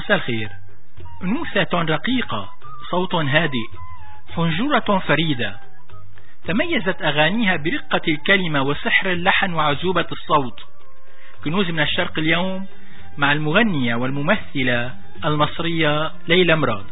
مساء الخير أنوثة رقيقة صوت هادئ حنجرة فريدة تميزت أغانيها برقة الكلمة وسحر اللحن وعزوبة الصوت كنوز من الشرق اليوم مع المغنية والممثلة المصرية ليلى مراد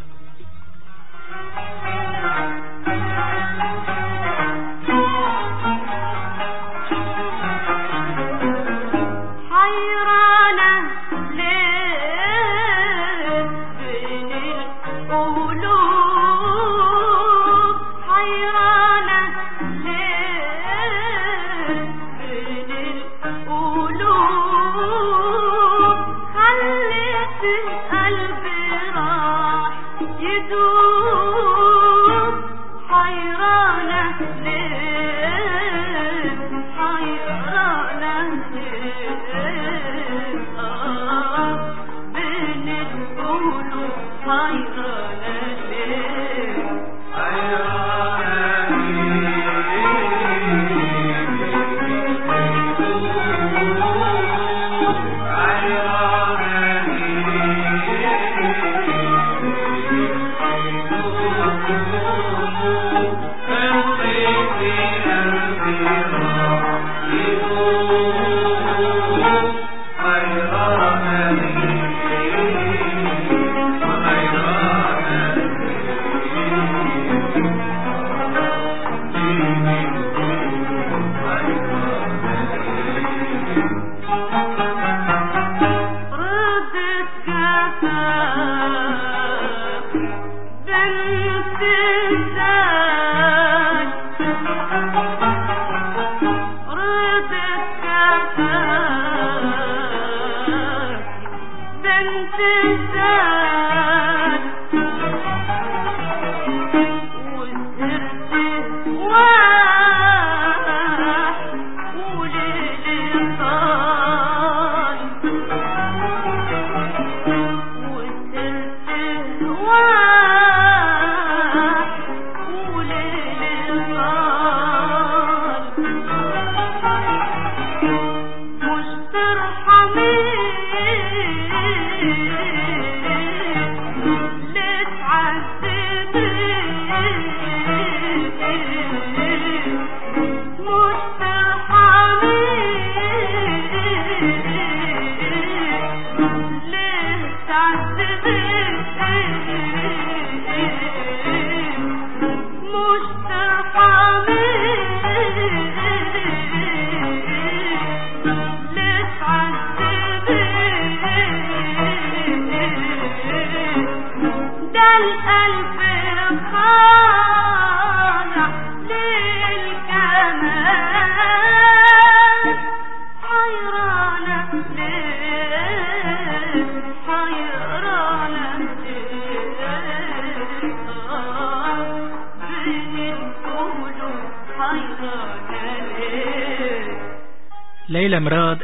ليلى مراد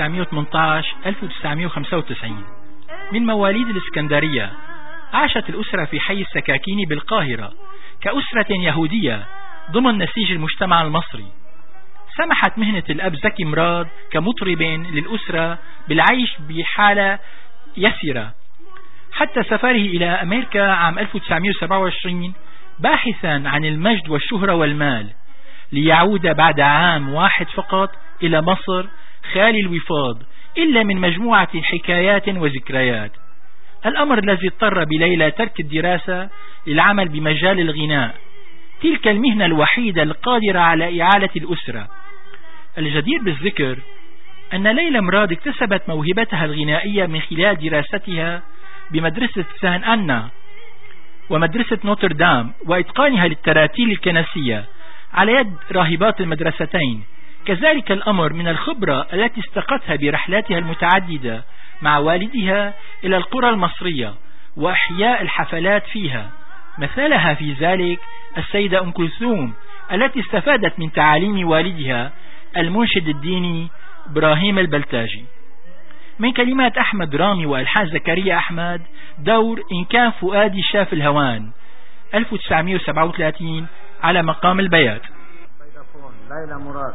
1918 1995 من مواليد الإسكندرية عاشت الأسرة في حي السكاكين بالقاهرة كأسرة يهودية ضمن نسيج المجتمع المصري سمحت مهنة الأب زكي مراد كمطرب للأسرة بالعيش بحالة يسرة حتى سفره إلى أمريكا عام 1927 باحثا عن المجد والشهرة والمال ليعود بعد عام واحد فقط إلى مصر خالي الوفاض إلا من مجموعة حكايات وذكريات الأمر الذي اضطر بليلى ترك الدراسة للعمل بمجال الغناء تلك المهنة الوحيدة القادرة على إعالة الأسرة الجدير بالذكر أن ليلى مراد اكتسبت موهبتها الغنائية من خلال دراستها بمدرسة سان أنا ومدرسة نوتردام وإتقانها للتراتيل الكنسية على يد راهبات المدرستين كذلك الأمر من الخبرة التي استقتها برحلاتها المتعددة مع والدها إلى القرى المصرية وأحياء الحفلات فيها مثالها في ذلك السيدة أم كلثوم التي استفادت من تعاليم والدها المنشد الديني إبراهيم البلتاجي من كلمات أحمد رامي وألحان زكريا أحمد دور إن كان فؤادي شاف الهوان 1937 على مقام البيات ليلى مراد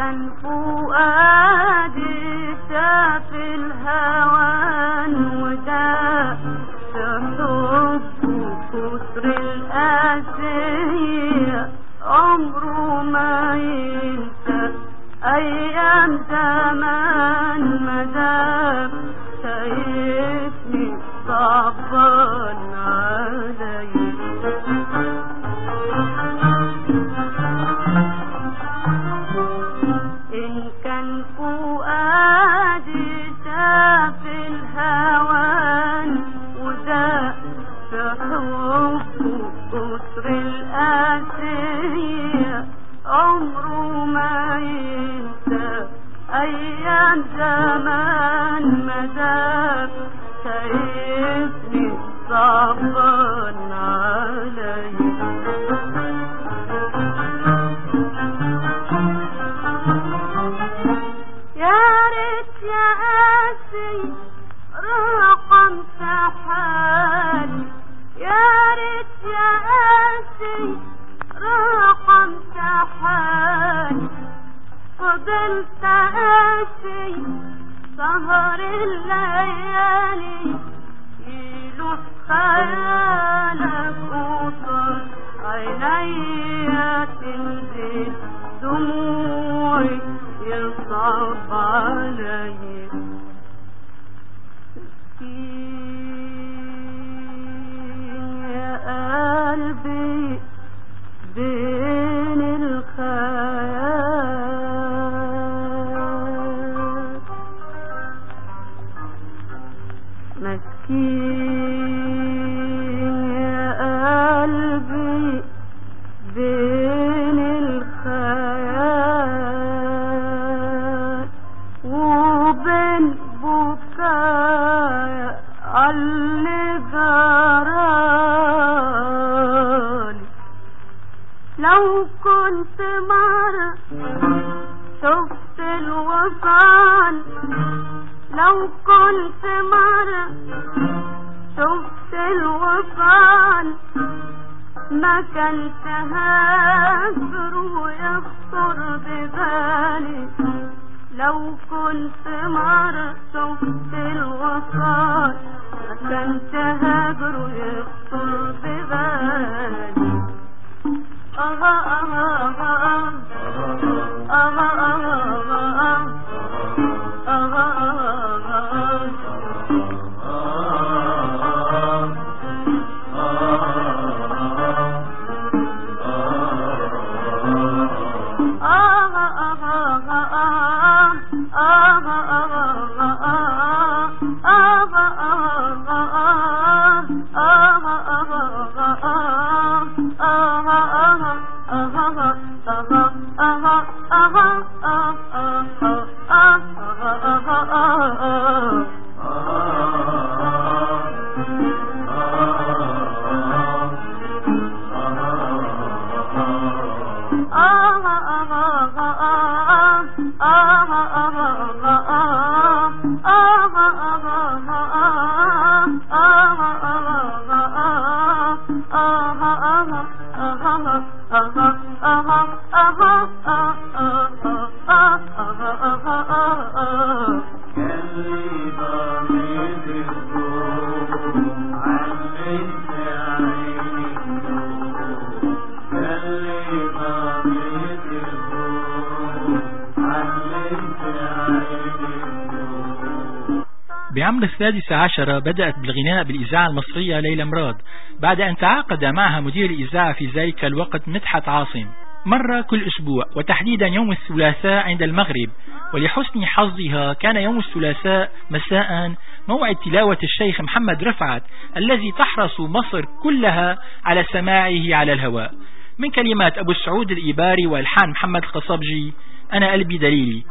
بعمر السادس عشر بدأت بالغناء بالإذاعة المصرية ليلى مراد بعد أن تعاقد معها مدير الإذاعة في ذلك الوقت مدحت عاصم مرة كل أسبوع وتحديدا يوم الثلاثاء عند المغرب ولحسن حظها كان يوم الثلاثاء مساء موعد تلاوة الشيخ محمد رفعت الذي تحرص مصر كلها على سماعه على الهواء من كلمات أبو السعود الإباري والحان محمد القصبجي أنا قلبي دليلي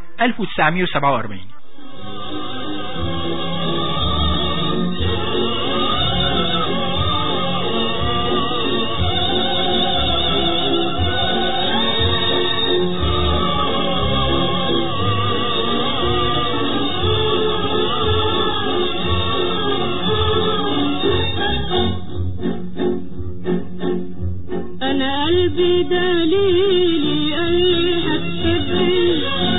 1947 بدليلي أي حتى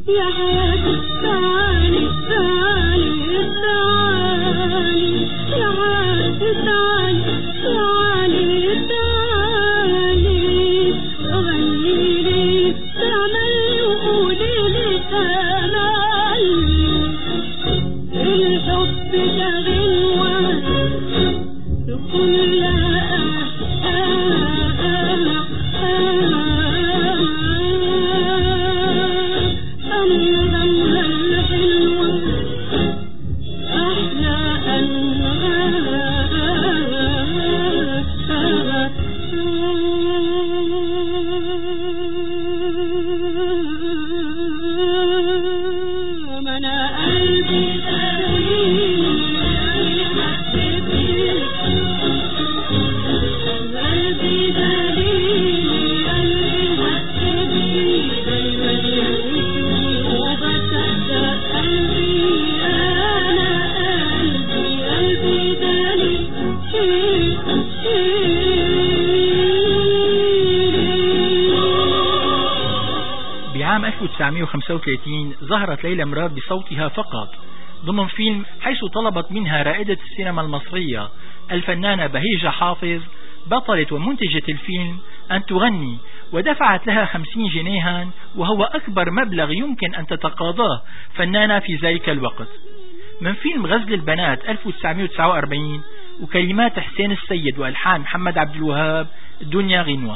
1935 ظهرت ليلى مراد بصوتها فقط ضمن فيلم حيث طلبت منها رائدة السينما المصرية الفنانة بهيجة حافظ بطلة ومنتجة الفيلم أن تغني ودفعت لها خمسين جنيها وهو أكبر مبلغ يمكن أن تتقاضاه فنانة في ذلك الوقت من فيلم غزل البنات 1949 وكلمات حسين السيد وألحان محمد عبد الوهاب الدنيا غنوة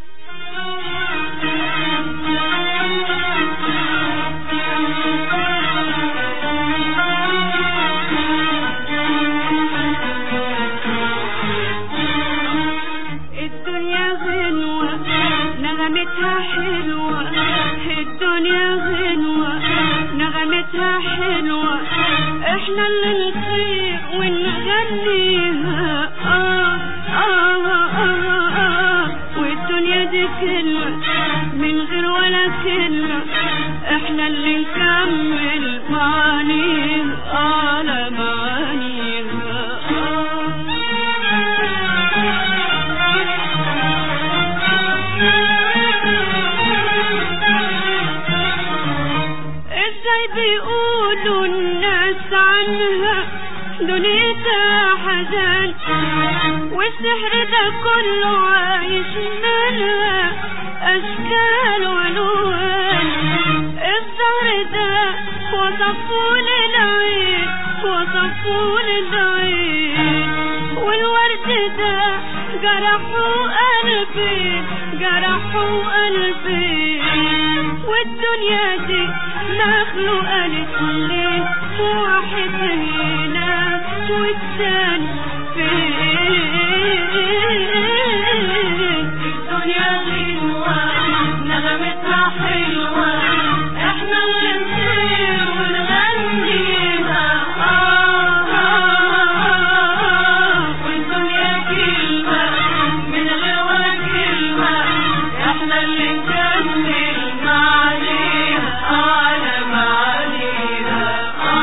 احنا اللي نطير ونغنيها آه آه آه آه والدنيا دي كلمة من غير ولا كلمة احنا اللي نكمل معانيها على معانيها ازاي بيقولوا الناس عنها دنيتها حزان والسحر ده كله عايش منها اشكال والوان الزهر ده وصفوا للعين وصفوا للعين والورد ده جرحوا قلبي جرحوا قلبي والدنيا دي مخلوقة لاتنين واحد هنا والتاني فين الدنيا غنوة نغمتها حلوة احنا اللي نطير ونغنيها آه آه آه والدنيا كلمة من غير ولا كلمة احنا اللي نكمل معانيها على معانيها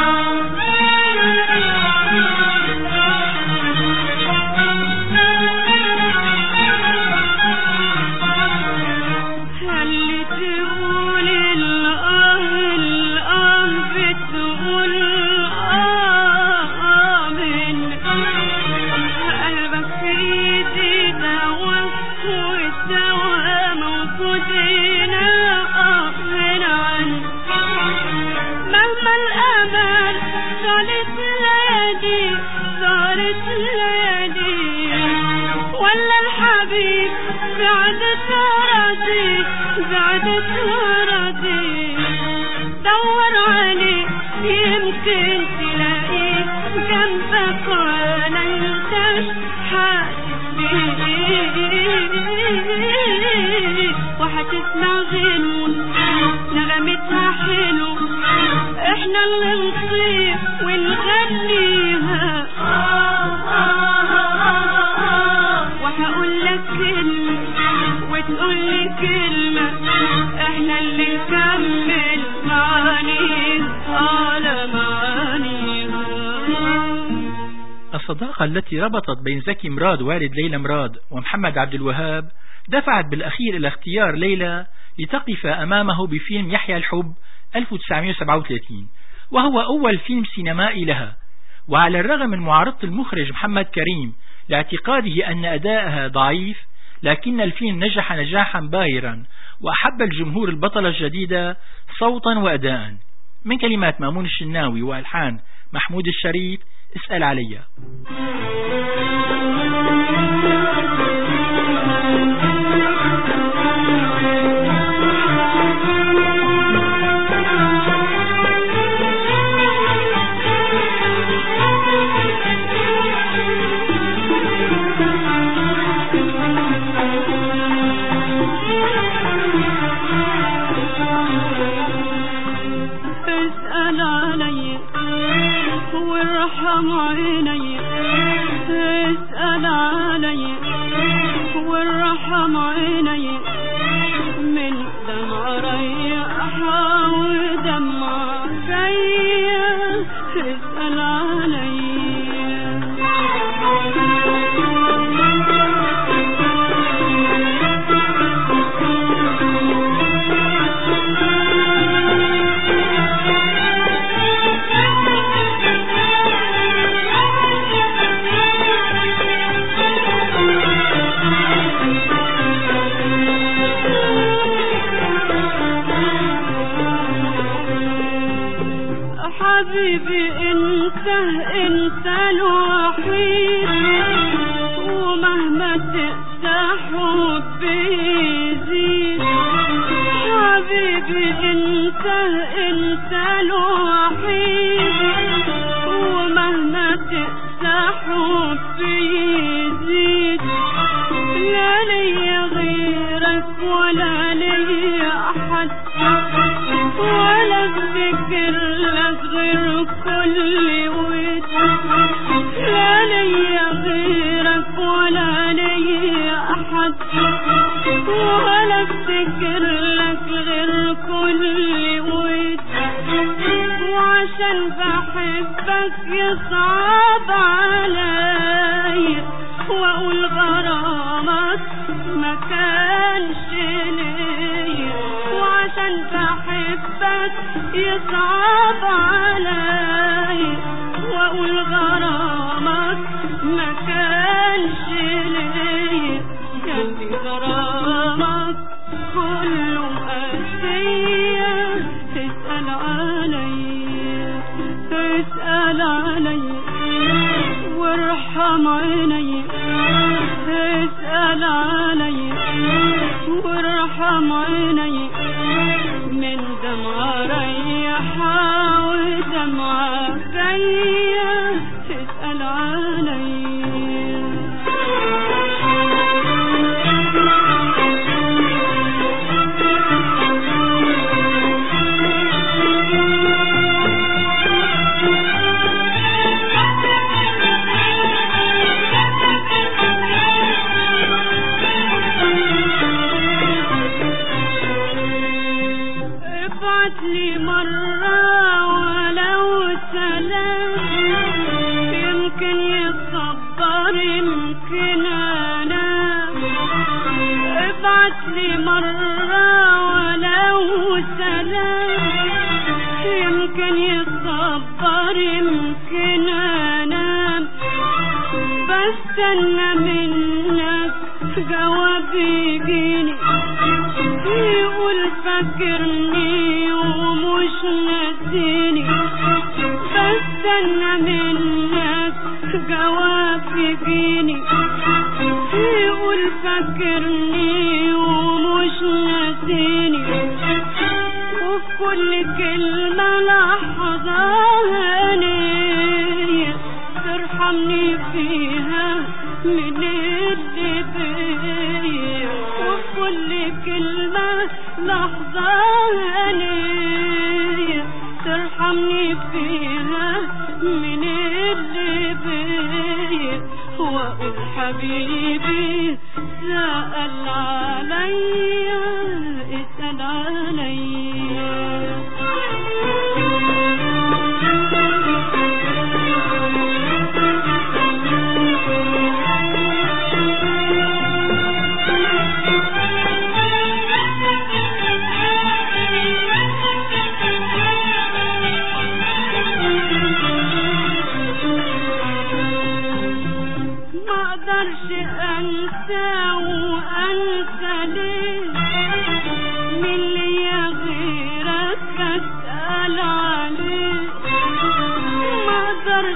اللي تقول الآه الآه بتقول آه من قلبك في ايدي دوا والدوا موجود هنا آه هنا عني مهما الأمل صارت ليالي صارت ليالي ولا الحبيب بعدت راضي بعدت راضي دور عليه يمكن تلاقيه جنبك ولا انتش حاسس بيه وهتسمع غنوة نغمتها حلو احنا اللي نطير ونغنيها وهقول لك كلمة وتقول لي كلمة احنا اللي نكمل معانيها على معانيها الصداقة التي ربطت بين زكي مراد والد ليلى مراد ومحمد عبد الوهاب دفعت بالأخير إلى اختيار ليلى لتقف أمامه بفيلم يحيى الحب 1937 وهو أول فيلم سينمائي لها وعلى الرغم من معارضة المخرج محمد كريم لاعتقاده أن أداءها ضعيف لكن الفيلم نجح نجاحا باهرا وأحب الجمهور البطلة الجديدة صوتا وأداء من كلمات مامون الشناوي وألحان محمود الشريف اسأل عليا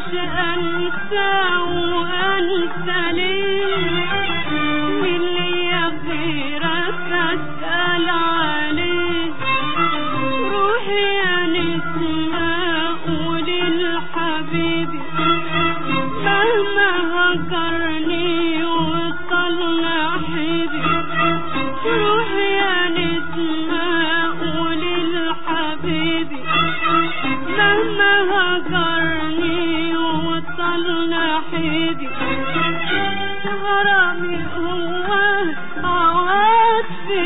اقدرش انسى وانسى ليه مين ليا غيرك اسال عليه روحي يا نسمة قولي لحبيبي مهما هجرني وصلنا حبيبي روحي يا نسمة قولي لحبيبي مهما هجرني وصلنا حبيبي غرامي هو عواد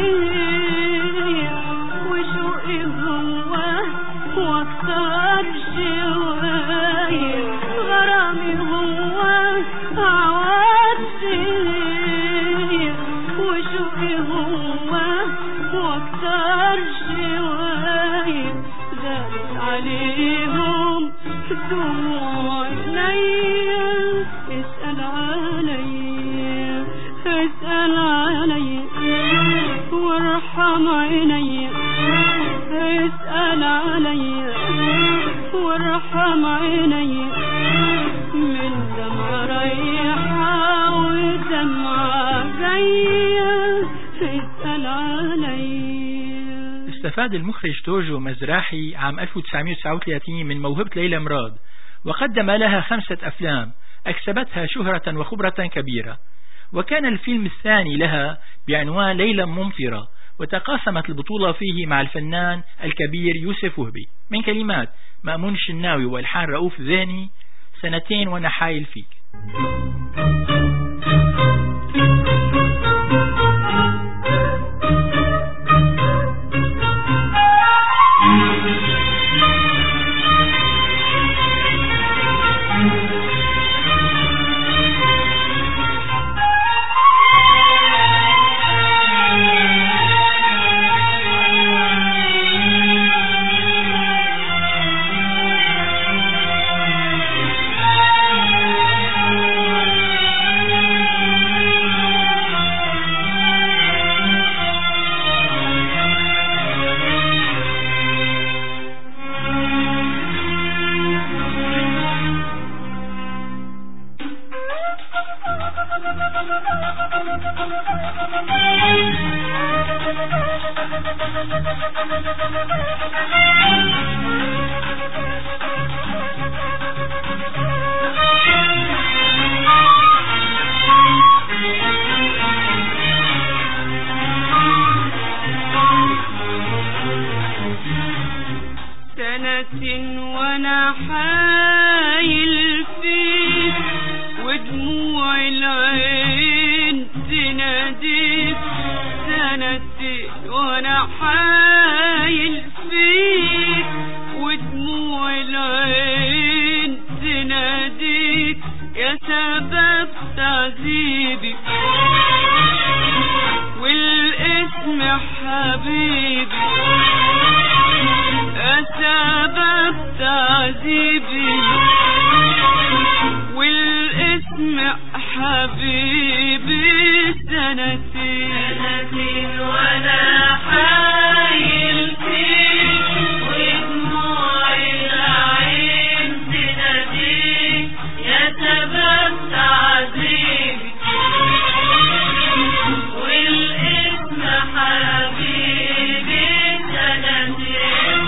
فيا وشوقي هو واكتر شوية غرامي هو عواد فيا وشوقي هو واكتر شوية زادت عليهم دموع عينيا اسأل عليا اسأل عليا وارحم عينيا اسأل عليا وارحم عينيا من دمع رايحة ودمع جاية اسأل عليا استفاد المخرج توجو مزراحي عام 1939 من موهبة ليلى مراد وقدم لها خمسة أفلام أكسبتها شهرة وخبرة كبيرة وكان الفيلم الثاني لها بعنوان ليلى ممطرة وتقاسمت البطولة فيه مع الفنان الكبير يوسف وهبي من كلمات مأمون الشناوي والحان رؤوف ذاني سنتين وانا حايل فيك سنة وانا حايل فيك ودموع العين تناديك سنة وانا حايل فيك ودموع العين تناديك يا سبب تعذيبي والاسم حبيبي سبب تعذيبي والاسم حبيبي سنتين سنتين وانا حايل فيك ودموع العين تناديك يا سبب تعذيبي والاسم حبيبي سنتين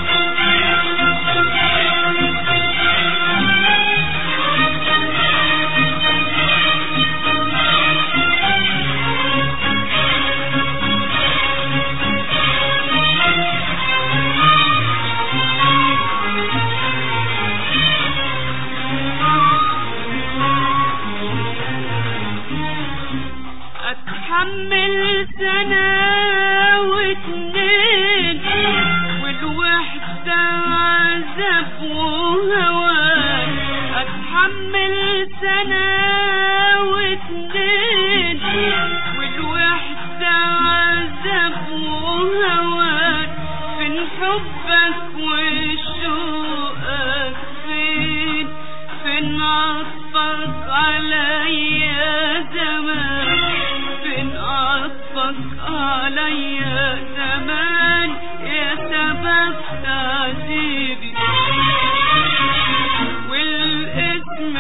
اتحمل سنة واتنين والوحدة عذاب وهوان اتحمل سنة واتنين والوحدة عذاب وهوان فين حبك وشوقك فين فين عطفك عليا زمان فين عطفك عليا زمان يا سبب تعذيبي والاسم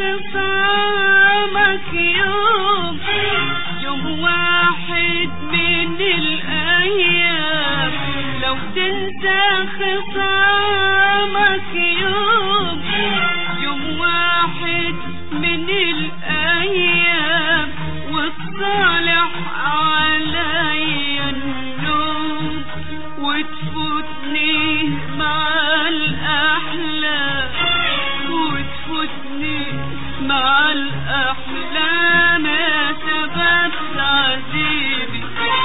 خصامك يوم يوم واحد من الأيام لو تنسى خصامك يوم يوم واحد من الأيام وتصالح عليا النوم وتفوتني مع الأحلام وتفوتني مع الأحلام يا سبب تعذيبي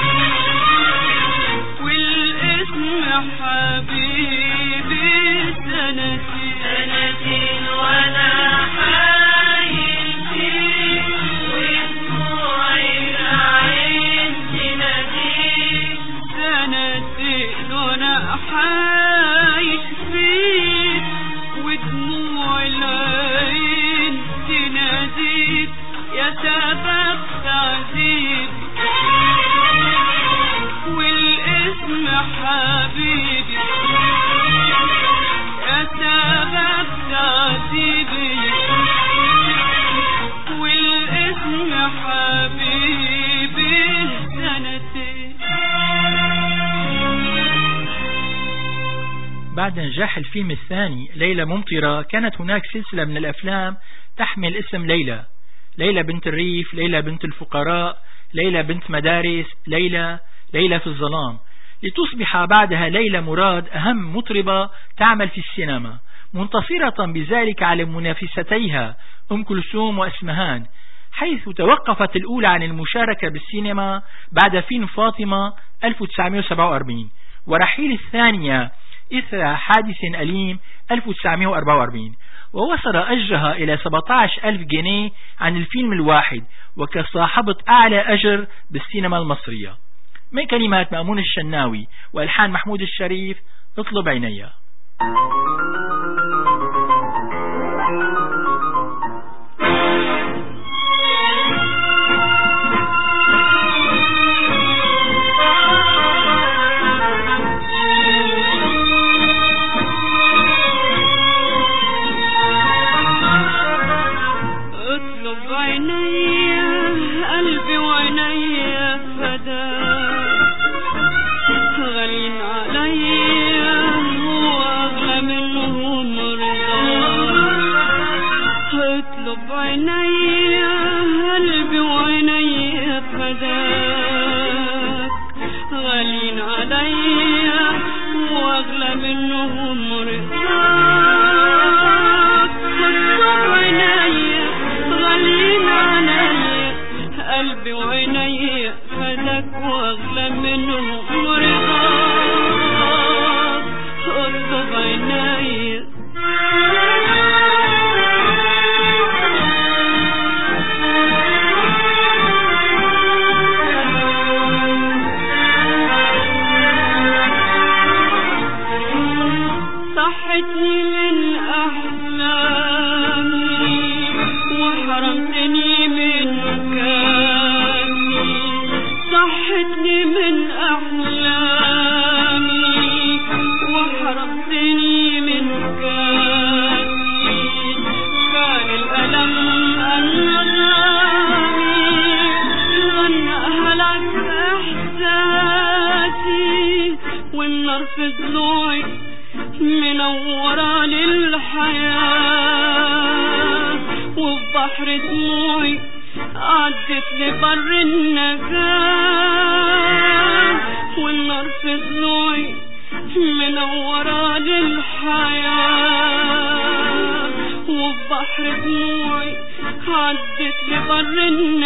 والاسم حبيبي سنتين سنتين وانا حايل فيك ودموعي العين تناديك سنتين وانا حايل فيك ودموع العين تناديك يا سبب تعذيبي والاسم حبيبي يا سبب تعذيبي والاسم حبيبي سنتين بعد نجاح الفيلم الثاني ليلى ممطرة كانت هناك سلسلة من الأفلام تحمل اسم ليلى ليلى بنت الريف ليلى بنت الفقراء ليلى بنت مدارس ليلى ليلى في الظلام لتصبح بعدها ليلى مراد أهم مطربة تعمل في السينما منتصرة بذلك على منافستيها أم كلثوم وأسمهان حيث توقفت الأولى عن المشاركة بالسينما بعد فيلم فاطمة 1947 ورحيل الثانية إثر حادث أليم 1944 ووصل أجرها إلى 17 ألف جنيه عن الفيلم الواحد وكصاحبة أعلى أجر بالسينما المصرية من كلمات مأمون الشناوي وإلحان محمود الشريف اطلب عينيا اطلب عيني قلبي وعيني فداك غالين عليا واغلى منهم رضاك اطلب عيني قلبي وعيني فداك غالين عليا واغلى منهم رضاك اطلب عيني غالين عليا قلبي وعيني فداك واغلى منهم رضاك اطلب عيني صحتني من أحلامي وحرمتني من مكاني صحتني من أحلامي وحرمتني من مكاني كان الألم أنغامي غناها لك إحساسي والنار في ضلوعي منورة للحياة وفي بحر دموعي عدت لبر النجاة والنار في ضلوعي منورة للحياة وفي بحر دموعي عدت لبر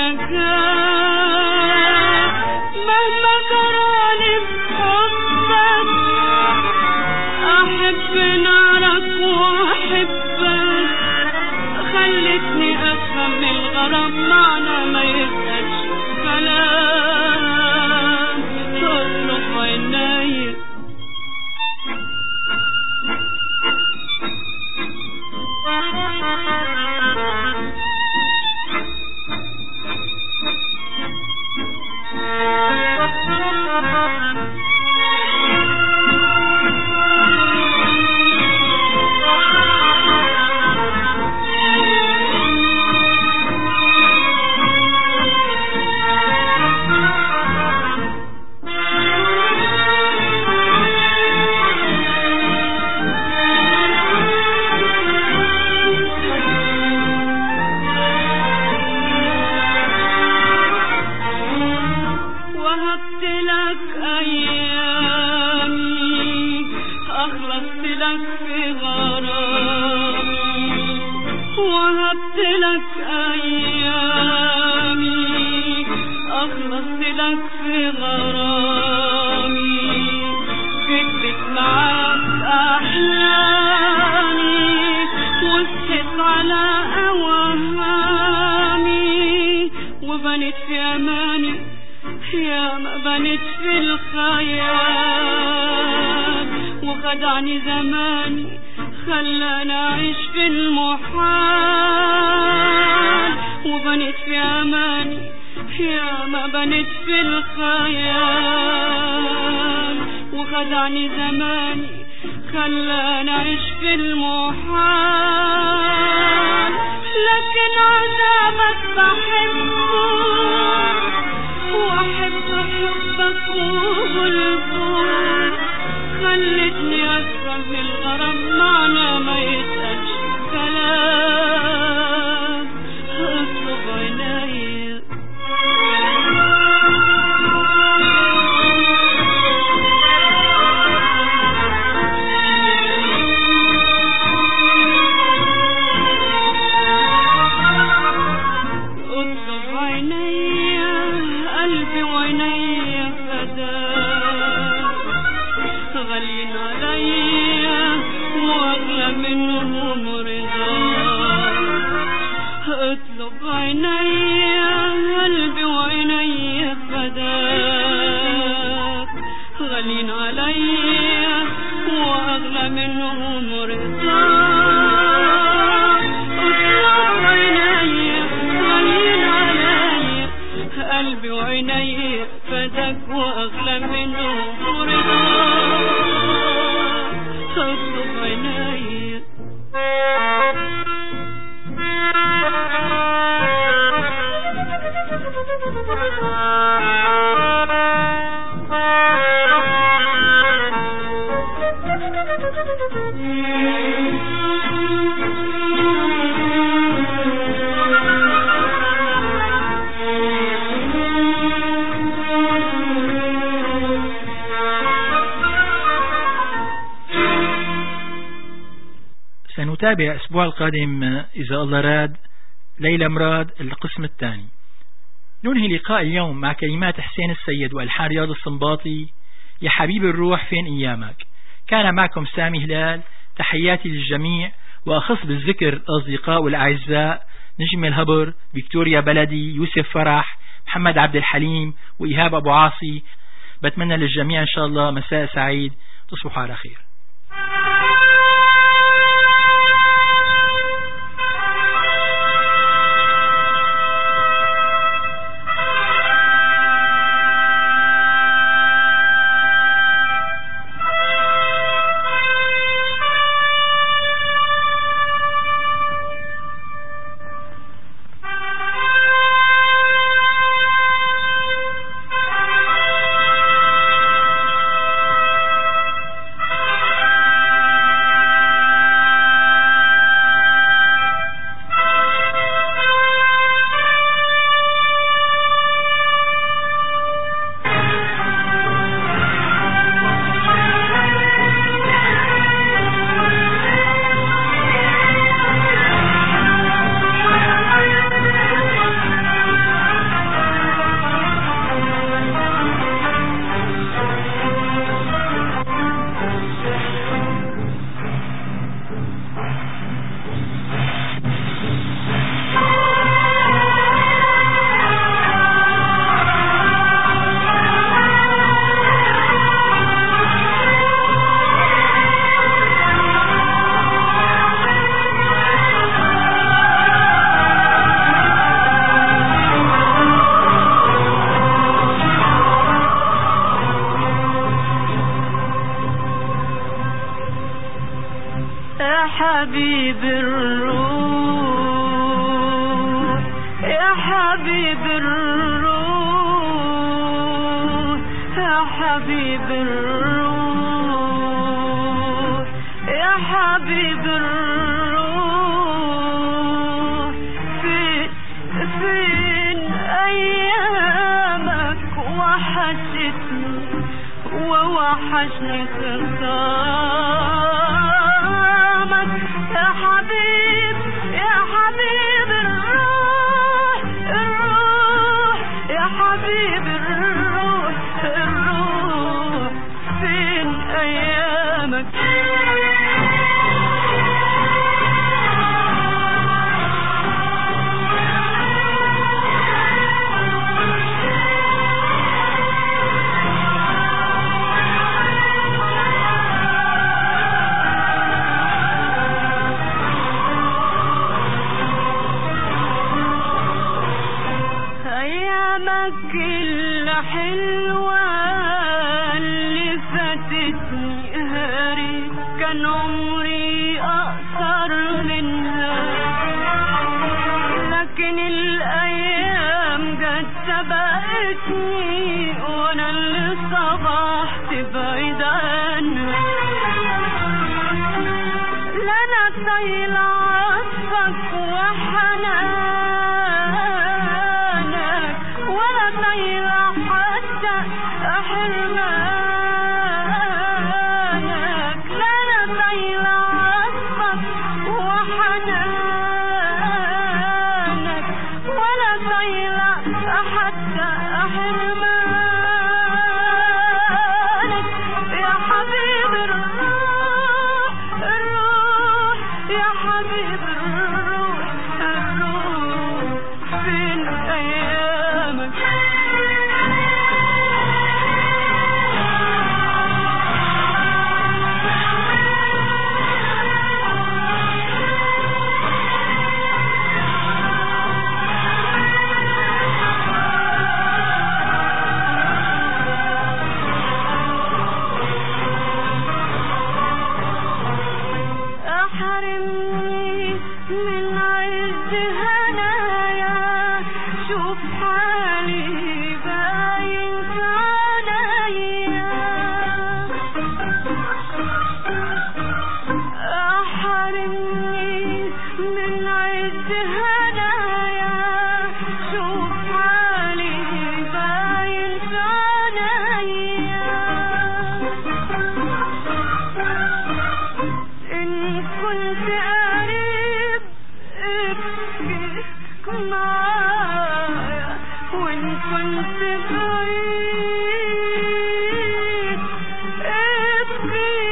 النجاة مهما جرالي في حبك أحب نارك وأحبك خلتني أفهم الغرام معنى ما يبقاش كلام تطلب عيني أخلصت لك أيامي أخلصت لك في غرامي كدبت معاك أحلامي وسكت على أوهامي وبنت في أماني يا ما بنت في الخيال وخدعني زماني خلاني أعيش في المحال وبنت في أماني يا ما بنت في الخيال وخدعني زماني خلاني أعيش في المحال لكن عذابك بحبه واحب حبك وغلبه خلتني اسرع من الغرام معنى ما يسألش كلام اطلب عينيا اطلب عينيا قلبي وعينيا فداك غاليين عليا واغلى منهم رضاك اطلب عينيا قلبي وعينيا فداك غاليين عليا واغلى منهم رضاك اطلب عينيا غاليين عليا قلبي وعينيا فداك واغلى منهم رضاك اطلب عينيا سنتابع الأسبوع القادم إذا الله راد ليلى مراد القسم الثاني ننهي لقاء اليوم مع كلمات حسين السيد والحان رياض الصنباطي يا حبيب الروح فين أيامك كان معكم سامي هلال تحياتي للجميع وأخص بالذكر الأصدقاء والأعزاء نجم الهبر فيكتوريا بلدي يوسف فرح محمد عبد الحليم وإيهاب أبو عاصي بتمنى للجميع إن شاء الله مساء سعيد تصبحوا على خير يا حبيب الروح يا حبيب الروح يا حبيب الروح يا حبيب الروح فين فين ايامك وحشتني ووحشني خصامك يا حبيب يا حبيب نسيتني وانا اللي صبحت بعيد عنك لا انا طايله عطفك وحنانك ولا طايله حتى حرمانك لا انا طايله عطفك وحنانك ولا طايله حتى حرمانك يا حبيب الروح الروح يا حبيب الروح الروح فين ايامك احرمني من عز هنايا شوف حالي باين في عينيا احرمني من عز هنايا شوف حالي باين في عينيا إن كنت قريب ابكي معايا وإن كنت بعيد ابكي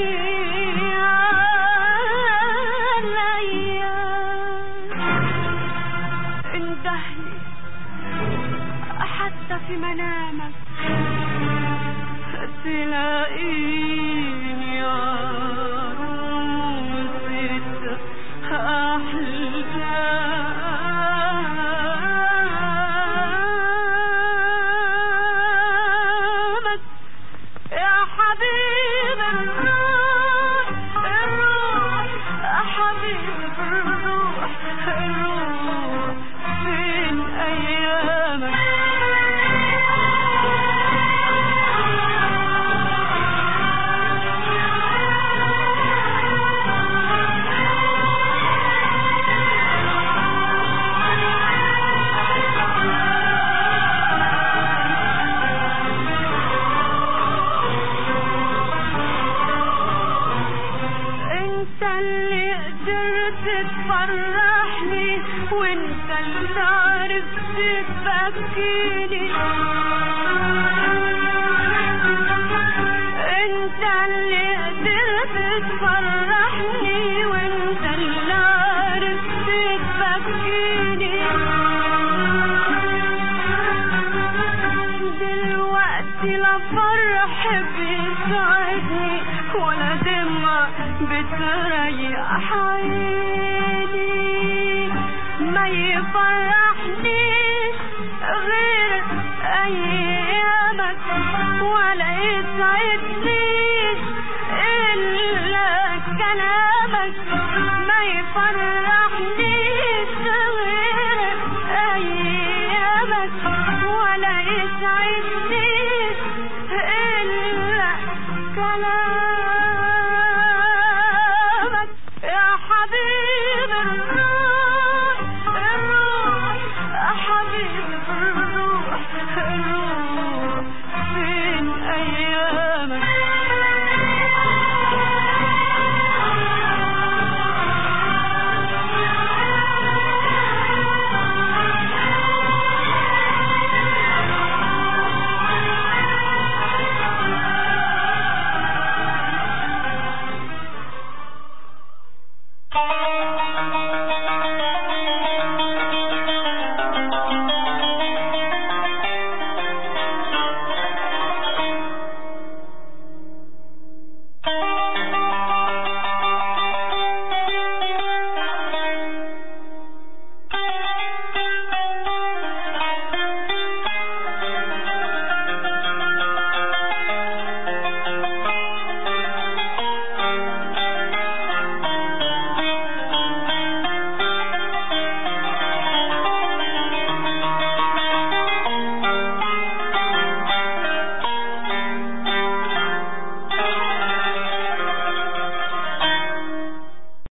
عليا اندهلي حتى في منامك تلاقيني عروسة أحلامك يا حبيب الروح الروح يا حبيب الروح الروح فين أيامك انت اللي قدرت تفرحني وانت اللي عرفت تبكيني انت اللي قدرت تفرحني وانت اللي عرفت تبكيني دلوقتي لا فرح بيسعدني ولا دمع بتريح عيني ما يفرحنيش غير ايامك ولا يسعدني